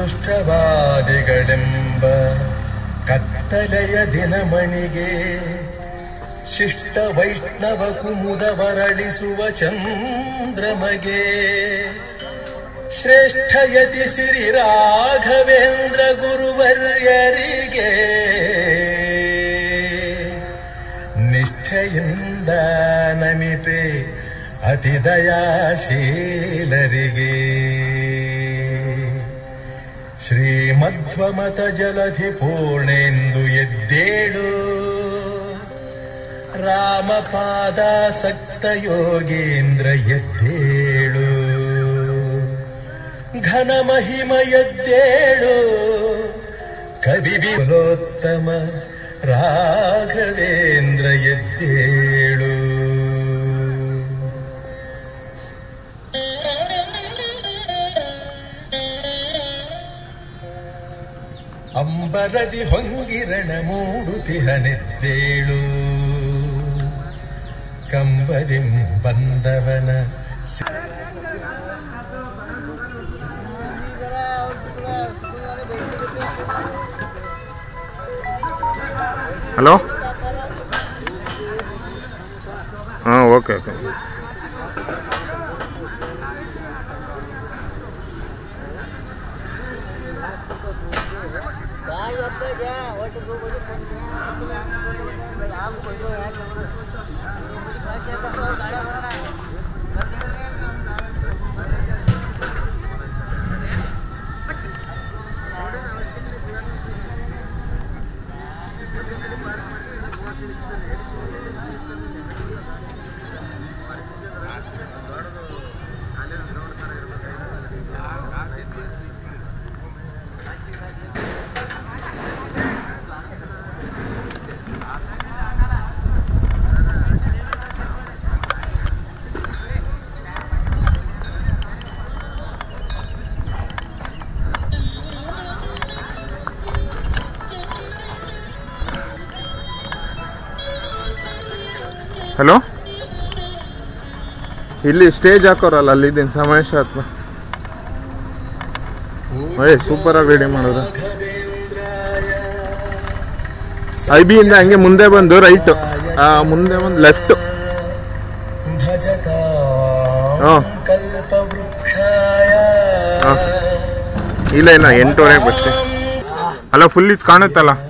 ದುಷ್ಟವಾದಿಗಳೆಂಬ ಕತ್ತಲೆಯ ದಿನಮಣಿಗೆ ಶಿಷ್ಟ ವೈಷ್ಣವ ಕುಮುದವರಳಿಸುವ ಚಂದ್ರಮಗೆ ಶ್ರೇಷ್ಠ ಯತಿ ಸಿರಿ ರಾಘವೇಂದ್ರ ಗುರುವರ್ಯರಿಗೆ ನಿಷ್ಠೆಯಿಂದ ನಮಿಪೆ ಅತಿ ದಯಾಶೀಲರಿಗೆ ಶ್ರೀಮಧ್ವಮತ ಜಲಧಿ ಪೂರ್ಣೇಂದು ಎದ್ದೇಳು ರಾಮಪಾದಾಸಕ್ತ ಯೋಗೇಂದ್ರ ಎದ್ದೇಳು ಘನ ಮಹಿಮ ಎದ್ದೇಳು ಕವಿ ವಿಪುಲೋತ್ತಮ ರಾಘವೇಂದ್ರ ಎದ್ದೇಳು ಅಂಬರದಿ ಹೊಂಗಿರಣ ಮೂಡುತಿಹನೆದ್ದೇಳು ಕಂಬದಿಂ ಬಂದವನ ಸಿ- ಹಲೋ ಹಾಂ ಓಕೆ ಓಕೆ ಹಲೋ ಇಲ್ಲಿ ಸ್ಟೇಜ್ ಹಾಕೋರಲ್ಲ ಅಲ್ಲಿದ್ದೀನಿ ಸಮಾವೇಶ ಹತ್ರ ಏ ಸೂಪರ್ ಆಗಿ ರೆಡಿ ಮಾಡಿದ್ರು ಐ ಬಿ ಇಂದ ಹಂಗೆ ಮುಂದೆ ಬಂದು ರೈಟ್ ಮುಂದೆ ಬಂದು ಲೆಫ್ಟ್ ಭಜತಾ ಹಾ. ಕಲ್ಪವೃಕ್ಷಾಯ ಹಾ. ಇಲ್ಲ ಇಲ್ಲ ಎಂಟೂವರೆಗೆ ಬರ್ತೀನಿ ಅಲ್ಲ ಫುಲ್ ಇದು ಕಾಣುತ್ತಲ್ಲ